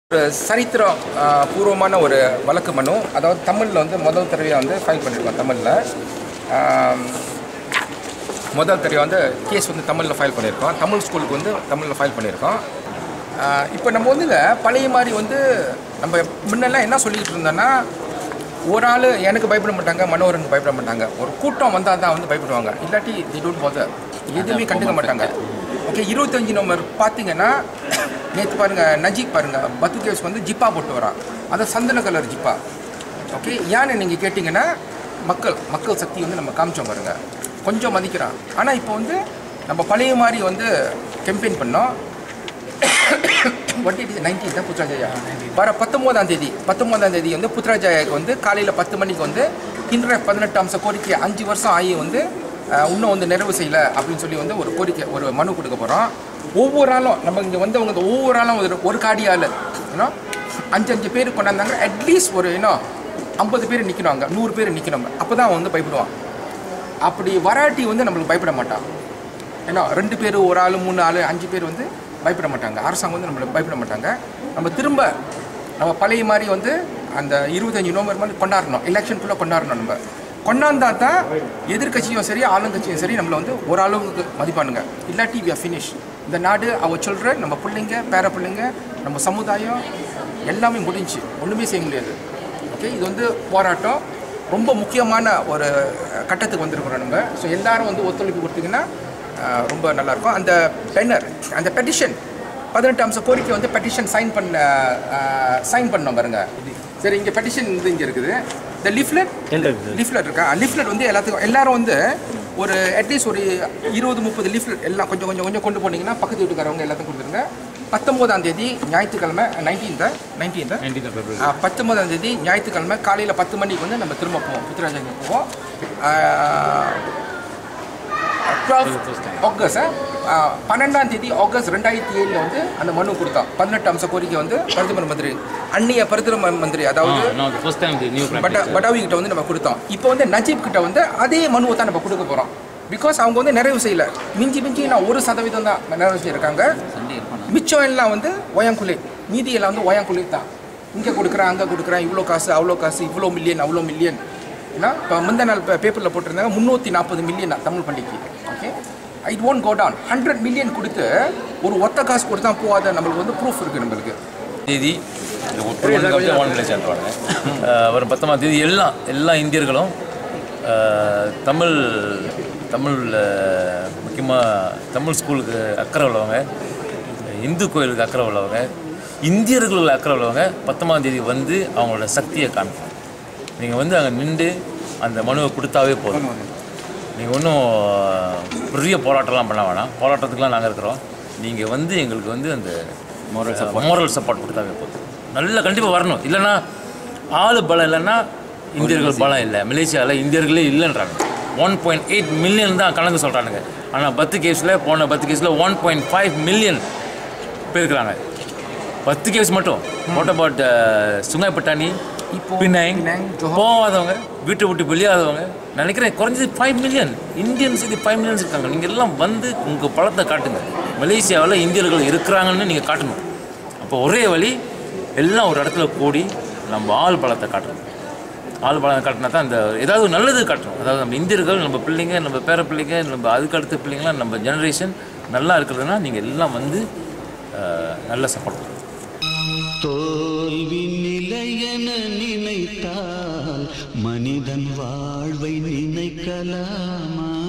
ஒரு சரித்திர ஆ, பூர்வமான ஒரு வழக்கு மனு அதாவது தமிழில் வந்து முதல் தடவையாக வந்து ஃபைல் பண்ணியிருக்கோம் தமிழில் முதல் தடவை வந்து கேஸ் வந்து தமிழில் ஃபைல் பண்ணியிருக்கோம் தமிழ் ஸ்கூலுக்கு வந்து தமிழில் ஃபைல் பண்ணியிருக்கோம் இப்போ நம்ம வந்துங்க பழைய மாதிரி வந்து நம்ம முன்னெல்லாம் என்ன சொல்லிக்கிட்டு இருந்தோன்னா ஒரு ஆள் எனக்கு பயப்பட மாட்டாங்க மனோரனுக்கு பயப்பட மாட்டாங்க ஒரு கூட்டம் வந்தால் தான் வந்து பயப்படுவாங்க இல்லாட்டி தி டோன்ட் bother எதுவுமே கண்டுக்க மாட்டாங்க ஓகே இருபத்தஞ்சி நம்பர் பார்த்தீங்கன்னா நேற்று பாருங்கள் நஜீப் பாருங்கள் பத்து கேஸ் வந்து ஜிப்பா போட்டு வரான் அது சந்தன கலர் ஜிப்பா ஓகே ஏன்னு நீங்கள் கேட்டிங்கன்னா மக்கள் மக்கள் சக்தி வந்து நம்ம காமிச்சோம் பாருங்க கொஞ்சம் மதிக்கிறான் ஆனால் இப்போ வந்து நம்ம பழைய மாதிரி வந்து கெம்பெயின் பண்ணோம் வட்டி நைன்டீன் தான் புத்ராஜயா வர பத்தொம்போதாம் தேதி பத்தொம்போதாம் தேதி வந்து புத்ராஜயாவுக்கு வந்து காலையில் பத்து மணிக்கு வந்து கின்ற பதினெட்டு அம்ச கோரிக்கை அஞ்சு வருஷம் ஆகி வந்து அஹ், இன்னும் வந்து நிறைவு செய்யலை அப்படின்னு சொல்லி வந்து ஒரு கோரிக்கை ஒரு மனு கொடுக்க போகிறோம் ஒவ்வொரு ஆளும் நம்ம இங்கே வந்தவங்க இந்த ஒவ்வொரு ஆளும் ஒரு ஒரு காடி ஆள் ஏன்னா அஞ்சு அஞ்சு பேர் கொண்டாந்தாங்க அட்லீஸ்ட் ஒரு இன்னும் ஐம்பது பேர் நிற்கணுங்க நூறு பேர் நிற்கணும் அப்போ தான் அவன் வந்து பயப்படுவான் அப்படி வராட்டி வந்து நம்மளுக்கு பயப்பட மாட்டான் ஏன்னா ரெண்டு பேர் ஒரு ஆள் மூணு ஆள் அஞ்சு பேர் வந்து பயப்பட மாட்டாங்க அரசாங்கம் வந்து நம்மளுக்கு பயப்பட மாட்டாங்க நம்ம திரும்ப நம்ம பழைய மாதிரி வந்து அந்த இருபத்தஞ்சி நவம்பர் மாதிரி கொண்டாடணும் எலெக்ஷனுக்குள்ளே கொண்டாடணும் நம்ம கொண்டாந்தா தான் எதிர்க்கட்சியும் சரி ஆளுங்கட்சியும் சரி நம்மளை வந்து ஒரு அளவுக்கு மதிப்பானுங்க இல்லாட்டி வி ஃபினிஷ் இந்த நாடு அவ சொல்கிற நம்ம பிள்ளைங்க பேர பிள்ளைங்க நம்ம சமுதாயம் எல்லாமே முடிஞ்சு ஒன்றுமே செய்ய முடியாது ஓகே இது வந்து போராட்டம் ரொம்ப முக்கியமான ஒரு கட்டத்துக்கு வந்திருக்கிறோம் நம்ம ஸோ எல்லாரும் வந்து ஒத்துழைப்பு கொடுத்தீங்கன்னா அஹ், ரொம்ப நல்லாயிருக்கும் அந்த பென்னர் அந்த பெட்டிஷன் பதினெட்டு அம்ச கோரிக்கை வந்து பெட்டிஷன் சைன் பண்ண சைன் பண்ணோம் பாருங்க சரி இங்கே பெட்டிஷன் வந்து இங்கே இருக்குது இந்த லீஃப்லெட் லீஃப்லெட் இருக்கா லீஃப்லெட் வந்து எல்லாத்துக்கும் எல்லாரும் வந்து ஒரு அட்லீஸ்ட் ஒரு இருபது முப்பது லீஃப்லெட் எல்லாம் கொஞ்சம் கொஞ்சம் கொஞ்சம் கொண்டு போனீங்கன்னா பக்கத்து வீட்டுக்காரவங்க எல்லாத்தையும் கொடுத்துருங்க பத்தொம்போதாம் தேதி ஞாயிற்றுக்கிழமை நைன்டீன்த்தை நைன்டீன்த்தை பத்தொன்பதாம் தேதி ஞாயிற்றுக்கிழமை காலையில் பத்து மணிக்கு வந்து நம்ம திரும்ப போவோம் புத்திராஜங்க போவோம் டுவெல் ஆகஸ்ட் பன்னெண்டாம் தேதி ஆகஸ்ட் ரெண்டாயிரத்தி ஏழில் வந்து அந்த மனு கொடுத்தோம் பதினெட்டு அம்ச கோரிக்கை வந்து பிரதமர் மந்திரி அந்நிய பிரதமர் மந்திரி அதாவது no, the first time the new prime பட்ட பட்டாவி கிட்ட வந்து நம்ம கொடுத்தோம் இப்போ வந்து நஜீப் கிட்ட வந்து அதே மனுவை தான் நம்ம கொடுக்க போகிறோம் பிகாஸ் அவங்க வந்து நிறைவு செய்யல மிஞ்சி மிஞ்சி நான் ஒரு சதவீதம் தான் நிறைவு செய்யிருக்காங்க மிச்சம் எல்லாம் வந்து ஒயாங்குலை மீதி எல்லாம் வந்து ஒயாங்குலை தான் இங்கே கொடுக்குறேன் அங்கே கொடுக்குறேன் இவ்வளோ காசு அவ்வளோ காசு இவ்வளோ மில்லியன் அவ்வளோ மில்லியன் ஏன்னா இப்போ முந்த நாள் பேப்பரில் போட்டிருந்தாங்க முந்நூற்றி நாற்பது மில்லியன் தமிழ் பண்டிகைக்கு okay it won't go down hundred million கொடுத்து ஒரு ஒத்த காசு கொடுத்தா போகாத நம்மளுக்கு வந்து ப்ரூஃப் இருக்குது நம்மளுக்கு தேதி இந்த ஒட்டுமொத்த ஒன் மில்லியன் சென்றாங்க வரும் பத்தொம்பதாம் தேதி எல்லாம் எல்லா இந்தியர்களும் அஹ், தமிழ் தமிழ் முக்கியமாக தமிழ் ஸ்கூலுக்கு அக்கறை உள்ளவங்க இந்து கோயிலுக்கு அக்கறை உள்ளவங்க இந்தியர்களுக்கு அக்கறை உள்ளவங்க பத்தொம்பதாம் தேதி வந்து அவங்களோட சக்தியை காமிக்கணும் நீங்கள் வந்து அங்கே நின்று அந்த மனுவை கொடுத்தாவே போதும் நீங்கள் ஒன்றும் பெரிய போராட்டம்லாம் பண்ண வேணாம் போராட்டத்துக்குலாம் நாங்கள் இருக்கிறோம் நீங்கள் வந்து எங்களுக்கு வந்து அந்த மோரல் சப்போர்ட் மோரல் சப்போர்ட் கொடுத்தாவே போதும் நல்லா கண்டிப்பாக வரணும் இல்லைன்னா ஆள் பலம் இல்லைன்னா இந்தியர்கள் பலம் இல்லை மலேசியாவில் இந்தியர்களே இல்லைன்றாங்க ஒன் பாயிண்ட் எயிட் மில்லியன் தான் கணக்கு சொல்கிறானுங்க ஆனால் பத்து கேஸில் போன பத்து கேஸில் ஒன் பாயிண்ட் ஃபைவ் மில்லியன் போயிருக்கிறாங்க பத்து கேஸ் மட்டும் வாட் அபவுட் சுங்காய் பட்டாணி இப்போ பின்னாங் பினாங், ஜோஹர். போகாதவங்க வீட்டை விட்டு வெளியாதவங்க நினைக்கிறேன் குறைஞ்சது ஃபைவ் மில்லியன் இந்தியன்ஸ் இது ஃபைவ் மில்லியன்ஸ் இருக்காங்க நீங்கள் எல்லாம் வந்து உங்கள் பலத்தை காட்டுங்க மலேசியாவில் இந்தியர்கள் இருக்கிறாங்கன்னு நீங்கள் காட்டணும் அப்போ ஒரே வழி எல்லாம் ஒரு இடத்துல கூடி நம்ம ஆள் பலத்தை காட்டணும் ஆள் பலம் காட்டினா தான் இந்த ஏதாவது ஒரு நல்லது காட்டணும் அதாவது நம்ம இந்தியர்கள் நம்ம பிள்ளைங்க நம்ம பேர பிள்ளைங்க நம்ம அதுக்கு அடுத்த பிள்ளைங்களாம் நம்ம ஜெனரேஷன் நல்லா இருக்கிறதுனா நீங்கள் எல்லாம் வந்து அஹ், நல்ல சப்போர்ட் பண்ணுங்க தோல்வி நிலையென நினைத்தால் மனிதன் வாழ்வை நினைக்கலாமா